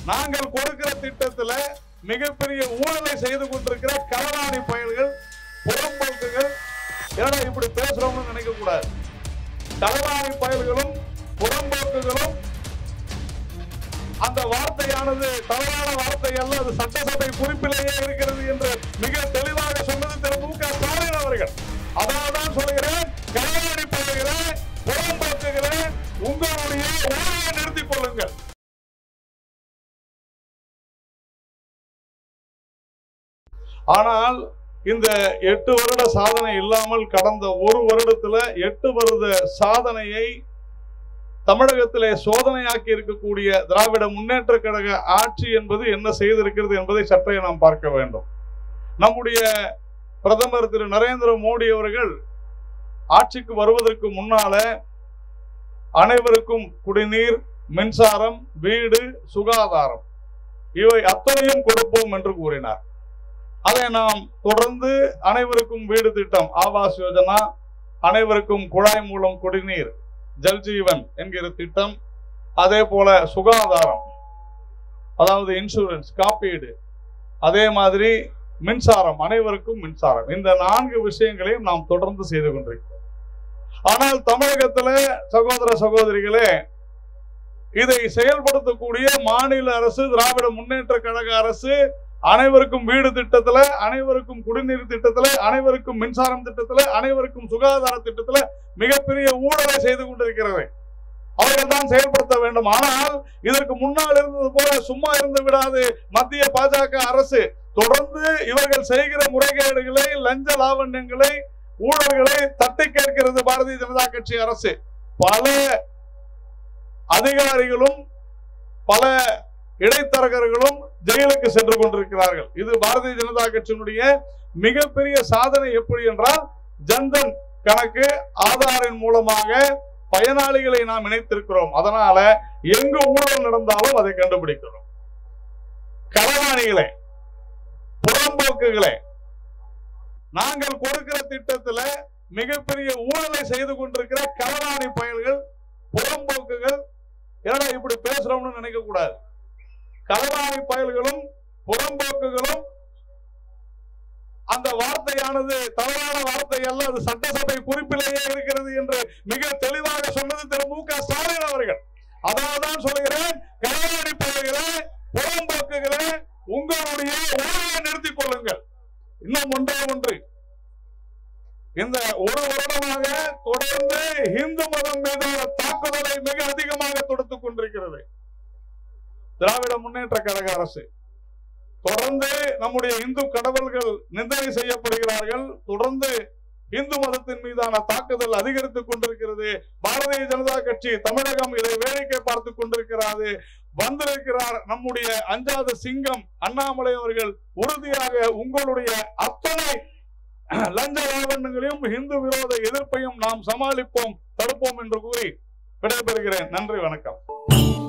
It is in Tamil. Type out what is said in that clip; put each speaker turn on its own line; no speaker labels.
நாங்கள் கொடுக்கிற திட்டத்துல மிகப்பெரிய ஊழலை செய்து கொண்டிருக்கிற களவாணி பயல்கள் புறம்போக்குகள் ஏன்னா இப்படி பேசுறோம்னு நினைக்க கூடாது களவாணி பயல்களும் புறம்போக்குகளும் அந்த வார்த்தையானது தவறான வார்த்தை அல்ல அது சட்டசபை குறிப்பிலேயே இருக்கிறது என்று மிக தெளிவாக சொன்னது திரு மு க ஸ்டாலின் அவர்கள் அதான் சொல்லுகிறேன் களவாணி பயல்களே புறம்போக்குகளே உங்களுடைய ஊழலை நிறுத்திக் கொள்ளுங்கள் ஆனால் இந்த எட்டு வருட சாதனை இல்லாமல் கடந்த ஒரு வருடத்துல எட்டு வருட சாதனையை தமிழகத்திலே சோதனையாக்கி இருக்கக்கூடிய திராவிட முன்னேற்ற கழக ஆட்சி என்பது என்ன செய்திருக்கிறது என்பதை சற்றே நாம் பார்க்க வேண்டும் நம்முடைய பிரதமர் திரு நரேந்திர மோடி அவர்கள் ஆட்சிக்கு வருவதற்கு முன்னால அனைவருக்கும் குடிநீர் மின்சாரம் வீடு சுகாதாரம் இவை அத்தனையும் கொடுப்போம் என்று கூறினார் அதை நாம் தொடர்ந்து அனைவருக்கும் வீடு திட்டம் ஆவாஸ் யோஜனா அனைவருக்கும் குழாய் மூலம் குடிநீர் ஜல்ஜீவன் என்கிற திட்டம் அதே போல சுகாதாரம் அதாவது இன்சூரன்ஸ் காப்பீடு அதே மாதிரி மின்சாரம் அனைவருக்கும் மின்சாரம் இந்த நான்கு விஷயங்களையும் நாம் தொடர்ந்து செய்து கொண்டிருக்கிறோம் ஆனால் தமிழகத்துல சகோதர சகோதரிகளே இதை செயல்படுத்தக்கூடிய மாநில அரசு திராவிட முன்னேற்ற கழக அரசு அனைவருக்கும் வீடு திட்டத்துல அனைவருக்கும் குடிநீர் திட்டத்துல அனைவருக்கும் மின்சாரம் திட்டத்துல அனைவருக்கும் சுகாதார திட்டத்துல மிகப்பெரிய ஊழலை செய்து கொண்டிருக்கிறது அவர்கள் தான் செயல்படுத்த வேண்டும் ஆனால் இதற்கு முன்னால் இருந்தது போல சும்மா இருந்து விடாது மத்திய பாஜக அரசு தொடர்ந்து இவர்கள் செய்கிற முறைகேடுகளை லஞ்ச லாவண்யங்களை ஊழல்களை தட்டி கேட்கிறது பாரதிய ஜனதா கட்சி அரசு பல அதிகாரிகளும் பல இடைத்தரகர்களும் ஜெயிலுக்கு சென்று கொண்டிருக்கிறார்கள் இது பாரதிய ஜனதா கட்சியினுடைய மிகப்பெரிய சாதனை எப்படி என்றால் ஜன்தன் கணக்கு ஆதாரின் மூலமாக பயனாளிகளை நாம் இணைத்திருக்கிறோம் அதனால எங்கு ஊழல் நடந்தாலும் அதை கண்டுபிடிக்கிறோம் களவாணிகளே புறம்போக்குகளே நாங்கள் கொடுக்கிற திட்டத்துல மிகப்பெரிய ஊழலை செய்து கொண்டிருக்கிற களவாணி பயல்கள் புறம்போக்குகள் ஏன்னா இப்படி பேசுறோம்னு நினைக்க கூடாது களவாணி பயல்களும் புறம்போக்குகளும் அந்த வார்த்தையானது தவறான வார்த்தை அல்ல அது சட்டசபை குறிப்பிலேயே இருக்கிறது என்று மிக தெளிவாக சொன்னது திரு மு க ஸ்டாலின் அவர்கள் அதான் சொல்லுகிறேன் களவாணி பயல்களே புறம்போக்குகளே உங்களுடைய ஊழலை நிறுத்திக் கொள்ளுங்கள் இன்னும் ஒன்றே ஒன்று இந்த ஒரு வருடமாக தொடர்ந்து இந்து மதம் மீதான தாக்குதலை மிக அதிகமாக தொடுத்துக் கொண்டிருக்கிறது திராவிட முன்னேற்ற கழக அரசு தொடர்ந்து நம்முடைய இந்து கடவுள்கள் நிந்தனை செய்யப்படுகிறார்கள் தொடர்ந்து இந்து மதத்தின் மீதான தாக்குதல் அதிகரித்துக் கொண்டிருக்கிறது பாரதிய ஜனதா கட்சி தமிழகம் இதை வேடிக்கை பார்த்துக் கொண்டிருக்கிறது வந்திருக்கிறார் நம்முடைய அஞ்சாத சிங்கம் அண்ணாமலை அவர்கள் உறுதியாக உங்களுடைய அத்தனை லஞ்ச லாவண்யங்களையும் இந்து விரோத எதிர்ப்பையும் நாம் சமாளிப்போம் தடுப்போம் என்று கூறி விடைபெறுகிறேன் நன்றி வணக்கம்